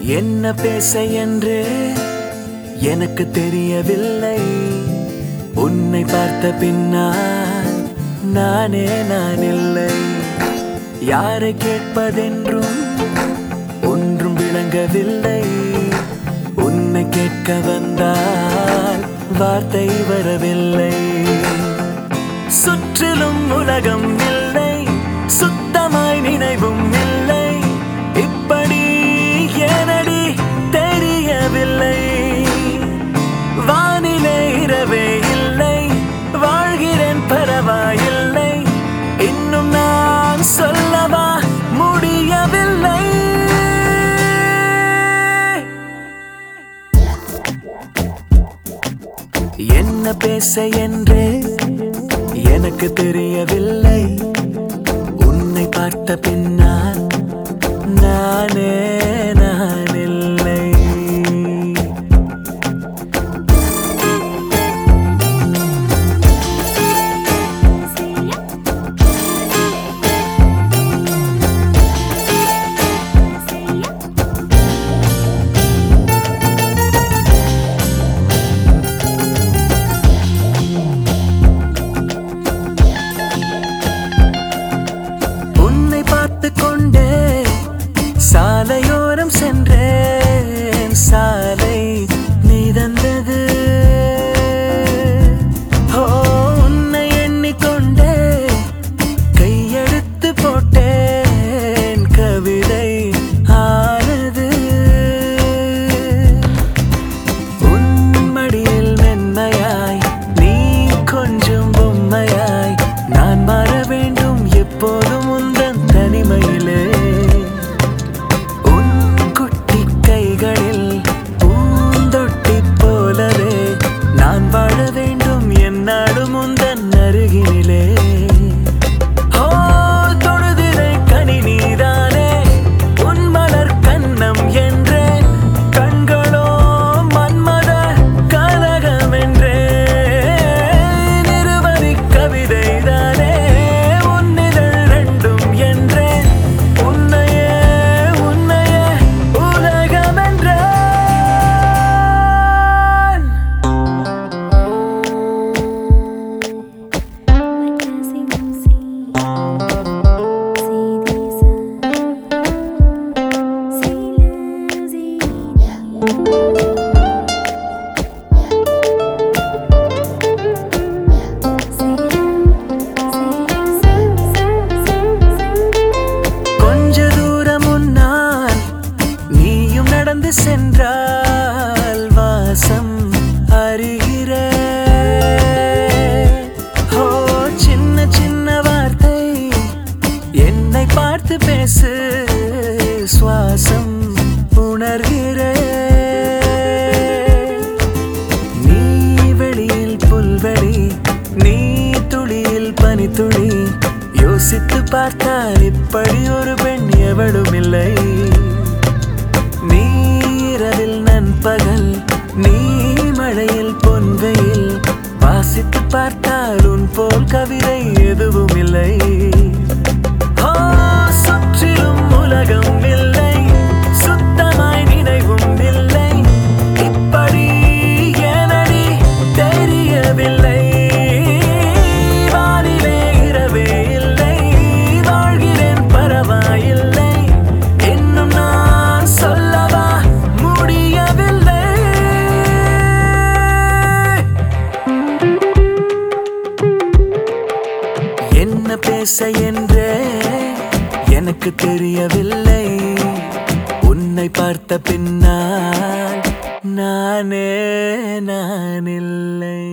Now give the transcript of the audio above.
என்ன பேச என்று எனக்கு தெரியவில்லை உன்னை பார்த்த பின்னால் நானே நான் இல்லை யாரை கேட்பதென்றும் ஒன்றும் விளங்கவில்லை உன்னை கேட்க வந்தால் வார்த்தை வரவில்லை சுற்றிலும் உலகம் இல்லை சுத்தமாய் நினைவும் இல்லை இப்படி ஏனடி தெரியவில்லை வானிலே இரவே இல்லை வாழ்கிறேன் பரவாயில்லை இன்னும் நான் சொல்லவா முடியவில்லை என்ன பேச என்றே எனக்கு தெரியவில்லை உன்னை பார்த்த பின்னால் நானே நான் இல்லை உன்னை பார்த்து கொண்டே சாலையோரம் சென்றேன் சாலை நீ தந்தது ஓ உன்னை எண்ணிக்கொண்டே கையெழுத்து போட்டேன் கவிதை ஆனது உன் மடியில் மென்மையாய் நீ கொஞ்சம் பொம்மையாய் நான் மாற வேண்டும் எப்போதும் உந்தன் தனிமையிலே உன் குட்டி கைகளில் பூந்தொட்டி போலவே நான் வாழ வேண்டும் என்னாடும் உந்தன் அருகினிலே ஓ தொழுதிரை கனி நீதானே உன் மலர் கண்ணம் என்றே கண்களோ மன்மத கலகம் என்றே நிறுவரி கவிதை தானே உன்னிதழ் ரெண்டும் என்றே உன்னையே உன்னையே உலகம் என்றேன் கொஞ்ச தூரம் முன்னால் நீயும் நடந்து சென்றால் வாசம் அறிகிற ஓ சின்ன சின்ன வார்த்தை என்னை பார்த்து பேசு சுவாசம் உணர்கிற நீ வெளியில் புல்வெளி நீ துளியில் பனித்துளி யோசித்து பார்த்தால் இப்படி ஒரு பெண் எவளும் இல்லை நீ இரவில் நண்பகல் நீ மழையில் பொன்வெயில் வாசித்து பார்த்தால் உன் போல் கவிதை எதுவும் இல்லை ஓ, சுற்றிலும் உலகம் இல்லை சுத்தமாய் நினைவும் இல்லை இப்படி ஏனடி தெரியவில்லை வானிலே இரவே இல்லை வாழ்கிறேன் பரவாயில்லை இன்னும் நான் சொல்லவா முடியவில்லை என்ன பேச என்றே எனக்கு தெரியவில்லை உன்னை பார்த்த பின்னால் நானே நான் இல்லை